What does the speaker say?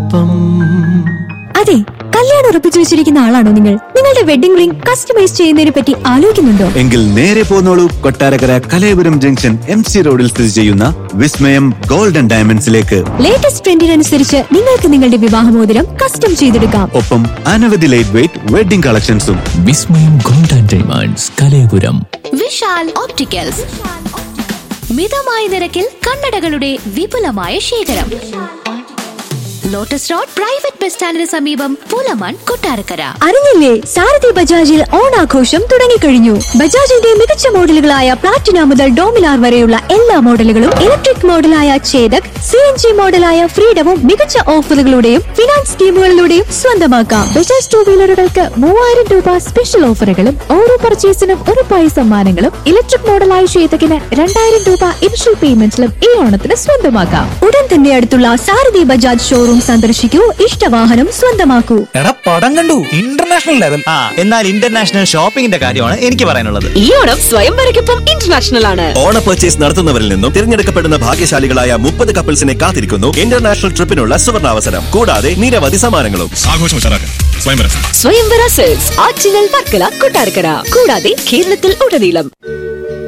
ഒപ്പം അതെ കല്യാണം ഉറപ്പിച്ചു വെച്ചിരിക്കുന്ന ആളാണോ നിങ്ങൾ നിങ്ങളുടെ വെഡിംഗ് റിംഗ് കസ്റ്റമൈസ് ചെയ്യുന്നതിനെ പറ്റി ആലോചിക്കുന്നുണ്ടോ എങ്കിൽ നേരെ പോന്നോളൂ Kottarakkara Kalayapuram junction M C റോഡിൽ സ്ഥിതി ചെയ്യുന്ന വിസ്മയം ഗോൾഡൻ ഡയമണ്ട്സിലേക്ക് ലേറ്റസ്റ്റ് ട്രെൻഡിനനുസരിച്ച് നിങ്ങൾക്ക് നിങ്ങളുടെ വിവാഹമോതിരം കസ്റ്റം ചെയ്തെടുക്കാം ഒപ്പം അനവധി ലൈറ്റ് വെയിറ്റ് വെഡിംഗ് കളക്ഷൻസും വിസ്മയം golden diamonds Kalayapuram Vishal opticals മിതമായ നിരക്കിൽ കണ്ണടകളുടെ വിപുലമായ ശേഖരം ലോട്ടസ് റോഡ് പ്രൈവറ്റ് ബസ് സ്റ്റാൻഡിന് സമീപം പൂലമൺ കൊട്ടാരക്കര അറിഞ്ഞില്ലേ സാരഥി ബജാജിൽ ഓണാഘോഷം തുടങ്ങിക്കഴിഞ്ഞു ബജാജിന്റെ മികച്ച മോഡലുകളായ പ്ലാറ്റിന മുതൽ ഡോമിനാർ വരെയുള്ള എല്ലാ മോഡലുകളും ഇലക്ട്രിക് മോഡലായ ചേതക് സി എൻ ജി മോഡലായ ഫ്രീഡവും മികച്ച ഓഫറുകളുടെയും ഫിനാൻസ് സ്കീമുകളിലൂടെയും സ്വന്തമാക്കാം ബജാജ് ടൂ വീലറുകൾക്ക് മൂവായിരം രൂപ സ്പെഷ്യൽ ഓഫറുകളും ഓരോ പർച്ചേസിനും ഉറപ്പായ സമ്മാനങ്ങളും ഇലക്ട്രിക് മോഡലായ ചേതകിന് രണ്ടായിരം രൂപ ഇനിഷ്യൽ പേയ്മെന്റിലും ഈ ഓണത്തിന് സ്വന്തമാക്കാം ഉടൻ തന്നെ അടുത്തുള്ള സാരഥി ബജാജ് ഷോറൂം സന്ദർശിക്കൂ ഇഷ്ടവാഹനം സ്വന്തമാക്കൂ എടാ പടം കണ്ടു ഇന്റർനാഷണൽ ലെവൽ ആ എന്നാൽ ഇന്റർനാഷണൽ ഷോപ്പിംഗിന്റെ കാര്യമാണ് എനിക്ക് പറയാനുള്ളത് ഈ ഓണം സ്വയംവരയ്ക്കൊപ്പം ഇന്റർനാഷണൽ ആണ് ഓണ പർച്ചേസ് നടത്തുന്നവരിൽ നിന്നും തിരഞ്ഞെടുക്കപ്പെടുന്ന ഭാഗ്യശാലികളായ മുപ്പത് കപ്പിൾസിനെ കാത്തിരിക്കുന്നു ഇന്റർനാഷണൽ ട്രിപ്പിനുള്ള സുവർണാവസരം കൂടാതെ നിരവധി സമ്മാനങ്ങളും ആഘോഷം ഉഷാറാക്കാൻ സ്വയംവരം സ്വയംവര സെൽസ് ആറ്റിങ്ങൽ വർക്കല കൊട്ടാരക്കര കൂടാതെ കേരളത്തിൽ ഉടനീളം